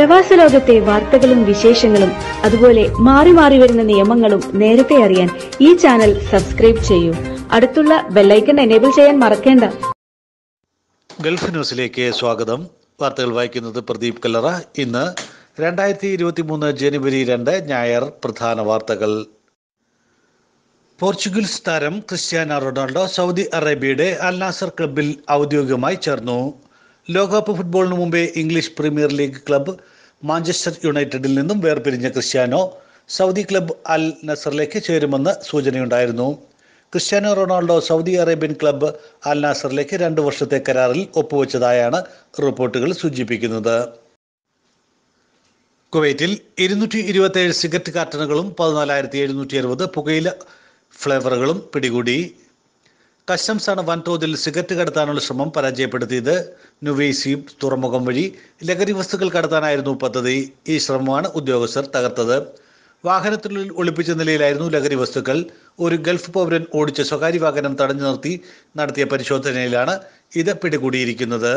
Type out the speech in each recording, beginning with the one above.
പ്രവാസ ലോകത്തെ വാർത്തകളും വിശേഷങ്ങളും അതുപോലെ മാറി മാറി വരുന്ന നിയമങ്ങളും നേരത്തെ അറിയാൻ ഈ ചാനൽ സബ്സ്ക്രൈബ് ചെയ്യൂ അടുത്തുള്ള ബെല്ലൈക്കൺ എനേബിൾ ചെയ്യാൻ മറക്കേണ്ട ഗൾഫ് ന്യൂസിലേക്ക് സ്വാഗതം വാർത്തകൾ വായിക്കുന്നത് പ്രദീപ് കല്ലറ ഇന്ന് രണ്ടായിരത്തി ഇരുപത്തി മൂന്ന് ജനുവരി രണ്ട് ഞായർ പ്രധാന വാർത്തകൾ പോർച്ചുഗീസ് താരം ക്രിസ്ത്യാനോ റൊണാൾഡോ സൗദി അറേബ്യയുടെ അൽ നാസർ ക്ലബിൽ ഔദ്യോഗികമായി ചേർന്നു ലോകകപ്പ് ഫുട്ബോളിന് മുമ്പേ English premier league club Manchester യുണൈറ്റഡിൽ നിന്നും വേർപിരിഞ്ഞ ക്രിസ്ത്യാനോ സൗദി ക്ലബ്ബ് അൽ നസറിലേക്ക് ചേരുമെന്ന് സൂചനയുണ്ടായിരുന്നു Cristiano Ronaldo Saudi Arabian club Al നാസറിലേക്ക് രണ്ട് വർഷത്തെ കരാറിൽ ഒപ്പുവെച്ചതായാണ് റിപ്പോർട്ടുകൾ സൂചിപ്പിക്കുന്നത് കുവൈറ്റിൽ ഇരുന്നൂറ്റി ഇരുപത്തേഴ് സിഗരറ്റ് കാർട്ടണുകളും പതിനാലായിരത്തി എഴുന്നൂറ്റി അറുപത് പുകയില ഫ്ലേവറുകളും പിടികൂടി കസ്റ്റംസ് ആണ് വൻതോതിൽ സിഗരറ്റ് കടത്താനുള്ള ശ്രമം പരാജയപ്പെടുത്തിയത് നുവേസി തുറമുഖം വഴി ലഹരി വസ്തുക്കൾ കടത്താനായിരുന്നു പദ്ധതി ഈ ശ്രമമാണ് ഉദ്യോഗസ്ഥർ തകർത്തത് വാഹനത്തിനുള്ളിൽ ഒളിപ്പിച്ച നിലയിലായിരുന്നു ലഹരി വസ്തുക്കൾ ഒരു ഗൾഫ് പൗരൻ ഓടിച്ച സ്വകാര്യ വാഹനം തടഞ്ഞു നിർത്തി നടത്തിയ പരിശോധനയിലാണ് ഇത് പിടികൂടിയിരിക്കുന്നത്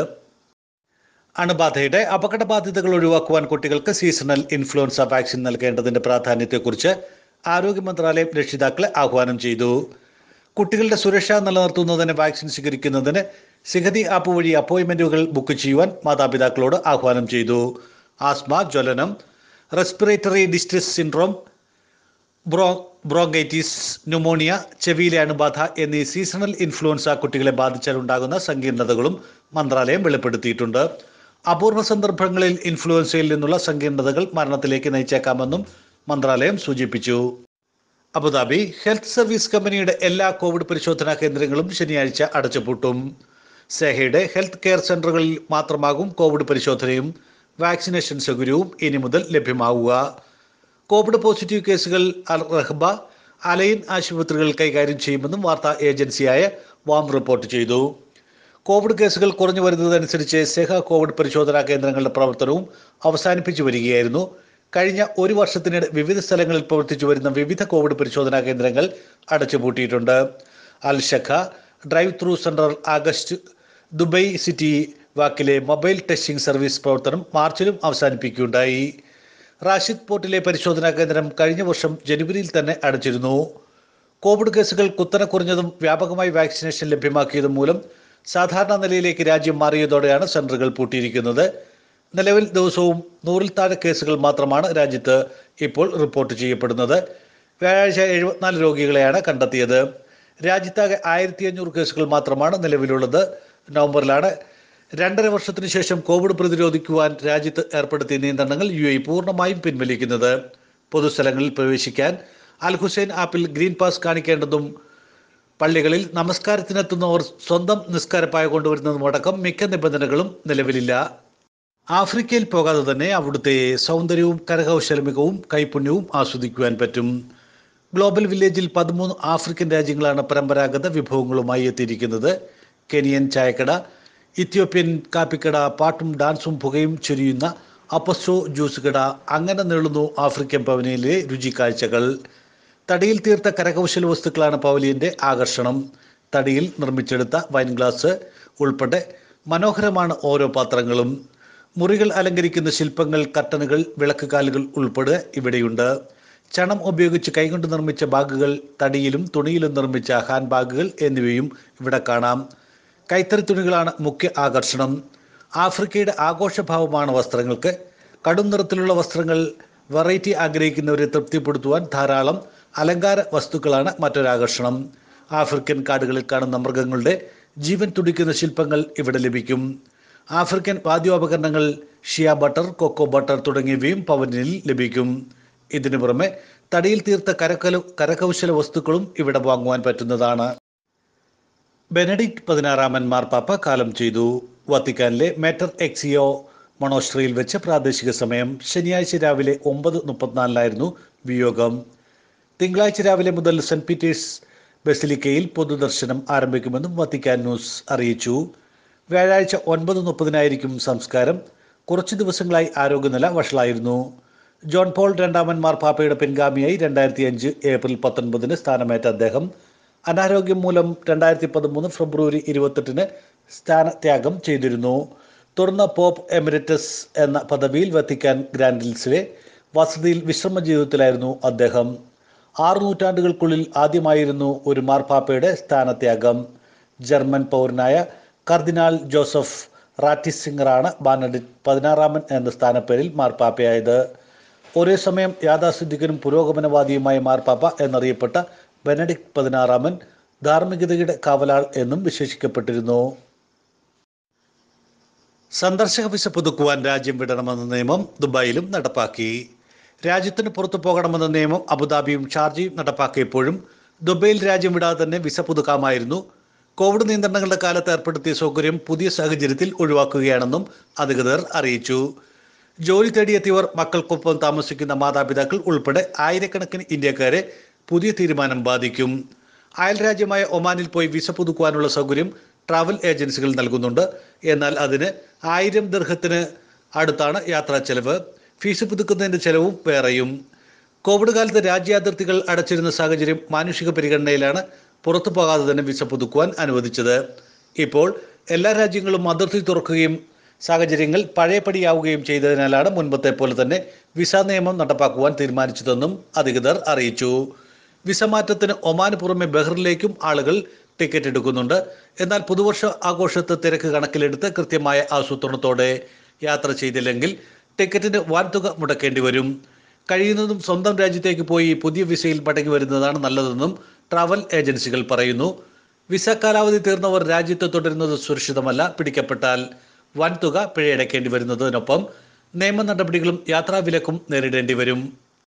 അണുബാധയുടെ അപകട ബാധ്യതകൾ ഒഴിവാക്കുവാൻ കുട്ടികൾക്ക് സീസണൽ ഇൻഫ്ലുവൻസ വാക്സിൻ നൽകേണ്ടതിന്റെ പ്രാധാന്യത്തെക്കുറിച്ച് ആരോഗ്യ മന്ത്രാലയം രക്ഷിതാക്കളെ ആഹ്വാനം ചെയ്തു കുട്ടികളുടെ സുരക്ഷ നിലനിർത്തുന്നതിന് വാക്സിൻ സ്വീകരിക്കുന്നതിന് സിഗതി ആപ്പ് വഴി അപ്പോയിന്റ്മെന്റുകൾ ബുക്ക് ചെയ്യുവാൻ മാതാപിതാക്കളോട് ആഹ്വാനം ചെയ്തു ആസ്മ ജ്വലനം റെസ്പിറേറ്ററി ഡിസ്ട്രസ് സിൻഡ്രോം ബ്രോ ബ്രോങ്കൈറ്റിസ് ന്യൂമോണിയ ചെവിയിലെ അണുബാധ എന്നീ സീസണൽ ഇൻഫ്ലുവൻസ കുട്ടികളെ ബാധിച്ചാൽ ഉണ്ടാകുന്ന സങ്കീർണതകളും മന്ത്രാലയം വെളിപ്പെടുത്തിയിട്ടുണ്ട് അപൂർവ സന്ദർഭങ്ങളിൽ ഇൻഫ്ലുവൻസയിൽ നിന്നുള്ള സങ്കീർണതകൾ മരണത്തിലേക്ക് നയിച്ചേക്കാമെന്നും മന്ത്രാലയം സൂചിപ്പിച്ചു അബുദാബി ഹെൽത്ത് സർവീസ് കമ്പനിയുടെ എല്ലാ കോവിഡ് പരിശോധനാ കേന്ദ്രങ്ങളും ശനിയാഴ്ച അടച്ചുപൂട്ടും സെഹയുടെ ഹെൽത്ത് കെയർ സെന്ററുകളിൽ മാത്രമാകും കോവിഡ് പരിശോധനയും വാക്സിനേഷൻ സൗകര്യവും ഇനി മുതൽ ലഭ്യമാവുക കോവിഡ് പോസിറ്റീവ് കേസുകൾ അൽ റഹ്ബ അലൈൻ ആശുപത്രികൾ കൈകാര്യം ചെയ്യുമെന്നും വാർത്താ ഏജൻസിയായ വാം റിപ്പോർട്ട് ചെയ്തു കോവിഡ് കേസുകൾ കുറഞ്ഞു വരുന്നതനുസരിച്ച് സെഹ കോവിഡ് പരിശോധനാ കേന്ദ്രങ്ങളുടെ പ്രവർത്തനവും അവസാനിപ്പിച്ചു വരികയായിരുന്നു കഴിഞ്ഞ ഒരു വർഷത്തിനിടെ വിവിധ സ്ഥലങ്ങളിൽ പ്രവർത്തിച്ചു വരുന്ന വിവിധ കോവിഡ് പരിശോധനാ കേന്ദ്രങ്ങൾ അടച്ചുപൂട്ടിയിട്ടുണ്ട് അൽ ഷഖ drive through centre August Dubai city വാക്കിലെ മൊബൈൽ ടെസ്റ്റിംഗ് സർവീസ് പ്രവർത്തനം മാർച്ചിലും അവസാനിപ്പിക്കുകയുണ്ടായി റാഷിദ് പോർട്ടിലെ പരിശോധനാ കേന്ദ്രം കഴിഞ്ഞ വർഷം ജനുവരിയിൽ തന്നെ അടച്ചിരുന്നു കോവിഡ് കേസുകൾ കുത്തനെ കുറഞ്ഞതും വ്യാപകമായി വാക്സിനേഷൻ ലഭ്യമാക്കിയതും മൂലം സാധാരണ നിലയിലേക്ക് രാജ്യം മാറിയതോടെയാണ് സെന്ററുകൾ പൂട്ടിയിരിക്കുന്നത് നിലവിൽ ദിവസവും നൂറിൽ താഴെ കേസുകൾ മാത്രമാണ് രാജ്യത്ത് ഇപ്പോൾ റിപ്പോർട്ട് ചെയ്യപ്പെടുന്നത് വ്യാഴാഴ്ച എഴുപത്തിനാല് രോഗികളെയാണ് കണ്ടെത്തിയത് രാജ്യത്താകെ ആയിരത്തി അഞ്ഞൂറ് കേസുകൾ മാത്രമാണ് നിലവിലുള്ളത് നവംബറിലാണ് രണ്ടര വർഷത്തിനു ശേഷം കോവിഡ് പ്രതിരോധിക്കുവാൻ രാജ്യത്ത് ഏർപ്പെടുത്തിയ നിയന്ത്രണങ്ങൾ യു എ പൂർണ്ണമായും പിൻവലിക്കുന്നത് പൊതുസ്ഥലങ്ങളിൽ പ്രവേശിക്കാൻ അൽ ഹുസൈൻ ആപ്പിൽ ഗ്രീൻ പാസ് കാണിക്കേണ്ടതും പള്ളികളിൽ നമസ്കാരത്തിനെത്തുന്നവർ സ്വന്തം നിസ്കാരപ്പായ കൊണ്ടുവരുന്നതുമടക്കം മിക്ക നിബന്ധനകളും നിലവിലില്ല ആഫ്രിക്കയിൽ പോകാതെ തന്നെ അവിടുത്തെ സൗന്ദര്യവും കരകൗശലമികവും കൈപുണ്യവും ആസ്വദിക്കുവാൻ പറ്റും ഗ്ലോബൽ വില്ലേജിൽ പതിമൂന്ന് ആഫ്രിക്കൻ രാജ്യങ്ങളാണ് പരമ്പരാഗത വിഭവങ്ങളുമായി എത്തിയിരിക്കുന്നത് കെനിയൻ ചായക്കട ഇത്യോപ്യൻ കാപ്പിക്കട പാട്ടും ഡാൻസും പുകയും ചൊരിയുന്ന അപ്പസ്റ്റോ ജ്യൂസ് കട അങ്ങനെ നീളുന്നു ആഫ്രിക്കൻ പവനിയിലെ രുചിക്കാഴ്ചകൾ തടിയിൽ തീർത്ത കരകൗശല വസ്തുക്കളാണ് പവലിയന്റെ ആകർഷണം തടിയിൽ നിർമ്മിച്ചെടുത്ത വൈൻ ഗ്ലാസ് ഉൾപ്പെടെ മനോഹരമാണ് ഓരോ പാത്രങ്ങളും മുറികൾ അലങ്കരിക്കുന്ന ശില്പങ്ങൾ കട്ടനുകൾ വിളക്കുകാലുകൾ ഉൾപ്പെടെ ഇവിടെയുണ്ട് ചണം ഉപയോഗിച്ച് കൈകൊണ്ട് നിർമ്മിച്ച ബാഗുകൾ തടിയിലും തുണിയിലും നിർമ്മിച്ച ഹാൻഡ് ബാഗുകൾ എന്നിവയും ഇവിടെ കാണാം കൈത്തറി തുണികളാണ് മുഖ്യ ആകർഷണം ആഫ്രിക്കയുടെ ആഘോഷഭാവമാണ് വസ്ത്രങ്ങൾക്ക് കടും നിറത്തിലുള്ള വസ്ത്രങ്ങൾ വെറൈറ്റി ആഗ്രഹിക്കുന്നവരെ തൃപ്തിപ്പെടുത്തുവാൻ ധാരാളം അലങ്കാര വസ്തുക്കളാണ് മറ്റൊരാകർഷണം ആഫ്രിക്കൻ കാടുകളിൽ കാണുന്ന മൃഗങ്ങളുടെ ജീവൻ തുടിക്കുന്ന ശില്പങ്ങൾ ഇവിടെ ലഭിക്കും ആഫ്രിക്കൻ വാദ്യോപകരണങ്ങൾ ഷിയ ബട്ടർ കൊക്കോ ബട്ടർ തുടങ്ങിയവയും പവനിൽ ലഭിക്കും ഇതിനു പുറമെ തടിയിൽ തീർത്ത കരകല കരകൗശല വസ്തുക്കളും ഇവിടെ വാങ്ങുവാൻ പറ്റുന്നതാണ് ബെനഡിക്ട് പതിനാറാമൻ മാർപ്പാപ്പ കാലം ചെയ്തു വത്തിക്കാനിലെ മേറ്റർ എക്സിയോ മൊണോസ്ട്രിയിൽ വെച്ച് പ്രാദേശിക സമയം ശനിയാഴ്ച രാവിലെ ഒമ്പത് മുപ്പത്തിനാലിനായിരുന്നു വിയോഗം തിങ്കളാഴ്ച രാവിലെ മുതൽ സെന്റ് പീറ്റേഴ്സ് ബസിലിക്കയിൽ പൊതുദർശനം ആരംഭിക്കുമെന്നും വത്തിക്കാൻ ന്യൂസ് അറിയിച്ചു വ്യാഴാഴ്ച ഒൻപത് മുപ്പതിനായിരിക്കും സംസ്കാരം കുറച്ചു ദിവസങ്ങളായി ആരോഗ്യനില വഷളായിരുന്നു ജോൺ പോൾ രണ്ടാമൻ മാർപ്പാപ്പയുടെ പിൻഗാമിയായി രണ്ടായിരത്തി അഞ്ച് ഏപ്രിൽ പത്തൊൻപതിന് സ്ഥാനമേറ്റ അദ്ദേഹം അനാരോഗ്യം മൂലം രണ്ടായിരത്തി പതിമൂന്ന് ഫെബ്രുവരി ഇരുപത്തെട്ടിന് സ്ഥാനത്യാഗം ചെയ്തിരുന്നു തുടർന്ന് പോപ്പ് എമിരറ്റസ് എന്ന പദവിയിൽ വത്തിക്കാൻ ഗ്രാൻഡിൽസിലെ വസതിയിൽ വിശ്രമ ജീവിതത്തിലായിരുന്നു അദ്ദേഹം ആറു നൂറ്റാണ്ടുകൾക്കുള്ളിൽ ആദ്യമായിരുന്നു ഒരു മാർപ്പാപ്പയുടെ സ്ഥാനത്യാഗം ജർമ്മൻ പൗരനായ കർദിനാൾ ജോസഫ് റാറ്റിസിംഗറാണ് ബാനഡിറ്റ് പതിനാറാമൻ എന്ന സ്ഥാനപ്പേരിൽ മാർപ്പാപ്പയായത് ഒരേ സമയം യാഥാസ്ഥിതികനും പുരോഗമനവാദിയുമായ മാർപ്പാപ്പ എന്നറിയപ്പെട്ട ബെനഡിക്ട് പതിനാറാമൻ ധാർമ്മികതയുടെ കാവലാൾ എന്നും വിശേഷിക്കപ്പെട്ടിരുന്നു സന്ദർശക വിസ പുതുക്കുവാൻ രാജ്യം വിടണമെന്ന നിയമം ദുബായിലും നടപ്പാക്കി രാജ്യത്തിന് പുറത്തു പോകണമെന്ന നിയമം അബുദാബിയും ഷാർജയും നടപ്പാക്കിയപ്പോഴും ദുബൈയിൽ രാജ്യം വിടാതെ തന്നെ വിസ പുതുക്കാമായിരുന്നു കോവിഡ് നിയന്ത്രണങ്ങളുടെ കാലത്ത് ഏർപ്പെടുത്തിയ സൗകര്യം പുതിയ സാഹചര്യത്തിൽ ഒഴിവാക്കുകയാണെന്നും അധികൃതർ അറിയിച്ചു ജോലി തേടിയെത്തിയവർ മക്കൾക്കൊപ്പം താമസിക്കുന്ന മാതാപിതാക്കൾ ഉൾപ്പെടെ ആയിരക്കണക്കിന് ഇന്ത്യക്കാരെ പുതിയ തീരുമാനം ബാധിക്കും അയൽ രാജ്യമായ ഒമാനിൽ പോയി വിസ പുതുക്കുവാനുള്ള സൗകര്യം ട്രാവൽ ഏജൻസികൾ നൽകുന്നുണ്ട് എന്നാൽ അതിന് ആയിരം ദീർഘത്തിന് അടുത്താണ് യാത്രാ ചെലവ് ഫീസ് പുതുക്കുന്നതിൻ്റെ ചെലവും വേറെയും കോവിഡ് കാലത്ത് രാജ്യാതിർത്തികൾ അടച്ചിരുന്ന സാഹചര്യം മാനുഷിക പരിഗണനയിലാണ് പുറത്തു പോകാതെ തന്നെ വിസ പുതുക്കുവാൻ അനുവദിച്ചത് ഇപ്പോൾ എല്ലാ രാജ്യങ്ങളും അതിർത്തി തുറക്കുകയും സാഹചര്യങ്ങൾ പഴയപടിയാവുകയും ചെയ്തതിനാലാണ് മുൻപത്തെ പോലെ തന്നെ വിസ നിയമം നടപ്പാക്കുവാൻ തീരുമാനിച്ചതെന്നും അധികൃതർ അറിയിച്ചു വിസ മാറ്റത്തിന് ഒമാന് പുറമെ ബഹ്റിനിലേക്കും ആളുകൾ ടിക്കറ്റ് എടുക്കുന്നുണ്ട് എന്നാൽ പുതുവർഷ ആഘോഷത്തെ തിരക്ക് കണക്കിലെടുത്ത് കൃത്യമായ ആസൂത്രണത്തോടെ യാത്ര ചെയ്തില്ലെങ്കിൽ ടിക്കറ്റിന് വൻതുക മുടക്കേണ്ടി വരും കഴിയുന്നതും സ്വന്തം രാജ്യത്തേക്ക് പോയി പുതിയ വിസയിൽ മടങ്ങി വരുന്നതാണ് നല്ലതെന്നും ട്രാവൽ ഏജൻസികൾ പറയുന്നു വിസ കാലാവധി തീർന്നവർ രാജ്യത്ത് തുടരുന്നത് സുരക്ഷിതമല്ല പിടിക്കപ്പെട്ടാൽ വൻതുക പിഴയടക്കേണ്ടി വരുന്നതിനൊപ്പം നിയമ നടപടികളും യാത്രാവിലക്കും നേരിടേണ്ടി വരും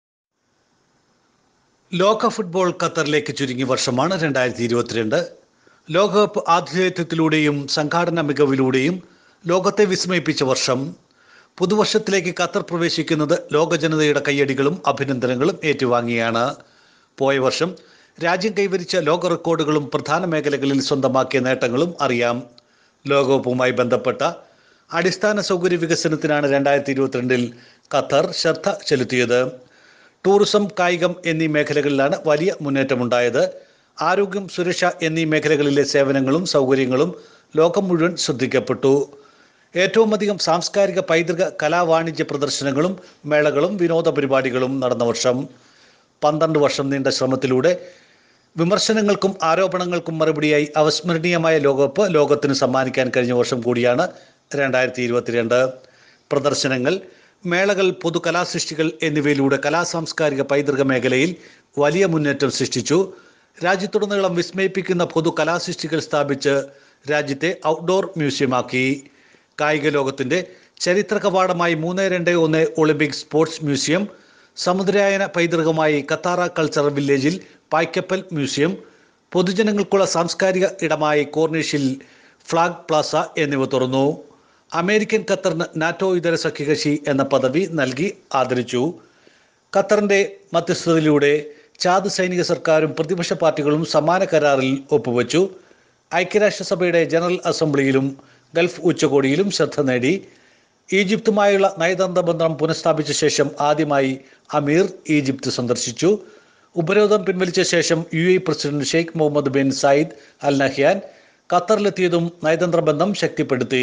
ലോക ഫുട്ബോൾ ഖത്തറിലേക്ക് ചുരുങ്ങിയ വർഷമാണ് രണ്ടായിരത്തി ഇരുപത്തിരണ്ട് ലോകകപ്പ് ആതിഥേയത്വത്തിലൂടെയും സംഘാടന മികവിലൂടെയും ലോകത്തെ വിസ്മയിപ്പിച്ച വർഷം പുതുവർഷത്തിലേക്ക് ഖത്തർ പ്രവേശിക്കുന്നത് ലോക ജനതയുടെ കയ്യടികളും അഭിനന്ദനങ്ങളും ഏറ്റുവാങ്ങിയാണ് പോയ വർഷം രാജ്യം കൈവരിച്ച ലോക റെക്കോർഡുകളും പ്രധാന മേഖലകളിൽ സ്വന്തമാക്കിയ നേട്ടങ്ങളും അറിയാം ലോകകപ്പുമായി ബന്ധപ്പെട്ട അടിസ്ഥാന സൗകര്യ വികസനത്തിനാണ് രണ്ടായിരത്തി ഇരുപത്തിരണ്ടിൽ ഖത്തർ ശ്രദ്ധ ചെലുത്തിയത് ടൂറിസം കായികം എന്നീ മേഖലകളിലാണ് വലിയ മുന്നേറ്റമുണ്ടായത് ആരോഗ്യം സുരക്ഷ എന്നീ മേഖലകളിലെ സേവനങ്ങളും സൗകര്യങ്ങളും ലോകം മുഴുവൻ ശ്രദ്ധിക്കപ്പെട്ടു ഏറ്റവും അധികം സാംസ്കാരിക പൈതൃക കലാവാണിജ്യ പ്രദർശനങ്ങളും മേളകളും വിനോദ പരിപാടികളും നടന്ന വർഷം പന്ത്രണ്ട് വർഷം നീണ്ട ശ്രമത്തിലൂടെ വിമർശനങ്ങൾക്കും ആരോപണങ്ങൾക്കും മറുപടിയായി അവസ്മരണീയമായ ലോകകപ്പ് ലോകത്തിന് സമ്മാനിക്കാൻ കഴിഞ്ഞ വർഷം കൂടിയാണ് രണ്ടായിരത്തി ഇരുപത്തിരണ്ട് പ്രദർശനങ്ങൾ മേളകൾ പൊതു കലാസൃഷ്ടികൾ എന്നിവയിലൂടെ കലാസാംസ്കാരിക പൈതൃക മേഖലയിൽ വലിയ മുന്നേറ്റം സൃഷ്ടിച്ചു രാജ്യത്തുടനീളം വിസ്മയിപ്പിക്കുന്ന പൊതു കലാസൃഷ്ടികൾ സ്ഥാപിച്ച് രാജ്യത്തെ ഔട്ട്ഡോർ മ്യൂസിയമാക്കി കായിക ലോകത്തിൻ്റെ ചരിത്ര കവാടമായി മൂന്ന് രണ്ട് ഒന്ന് ഒളിമ്പിക് സ്പോർട്സ് മ്യൂസിയം സമുദ്രയായന പൈതൃകമായി കത്താറ കൾച്ചറൽ വില്ലേജിൽ പായ്ക്കപ്പൽ മ്യൂസിയം പൊതുജനങ്ങൾക്കുള്ള സാംസ്കാരിക ഇടമായി കോർണിഷിൽ ഫ്ലാഗ് പ്ലാസ എന്നിവ തുറന്നു അമേരിക്കൻ ഖത്തറിന് നാറ്റോ ഇതര സഖ്യകക്ഷി എന്ന പദവി നൽകി ആദരിച്ചു ഖത്തറിൻ്റെ മധ്യസ്ഥതയിലൂടെ ചാദ് സൈനിക സർക്കാരും പ്രതിപക്ഷ പാർട്ടികളും സമാന കരാറിൽ ഒപ്പുവെച്ചു ഐക്യരാഷ്ട്രസഭയുടെ ജനറൽ അസംബ്ലിയിലും ഗൾഫ് ഉച്ചകോടിയിലും ശ്രദ്ധ നേടി ഈജിപ്തുമായുള്ള നയതന്ത്ര ബന്ധം പുനഃസ്ഥാപിച്ച ശേഷം ആദ്യമായി അമീർ ഈജിപ്ത് സന്ദർശിച്ചു ഉപരോധം പിൻവലിച്ച ശേഷം U A president Sheikh Mohammed bin Zayed Al Nahyan ഖത്തറിലെത്തിയതും നയതന്ത്ര ബന്ധം ശക്തിപ്പെടുത്തി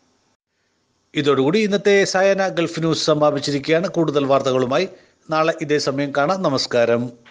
ഇതോടുകൂടി ഇന്നത്തെ സായന ഗൾഫ് ന്യൂസ് സമാപിച്ചിരിക്കുകയാണ് കൂടുതൽ വാർത്തകളുമായി നാളെ ഇതേ സമയം കാണാം നമസ്കാരം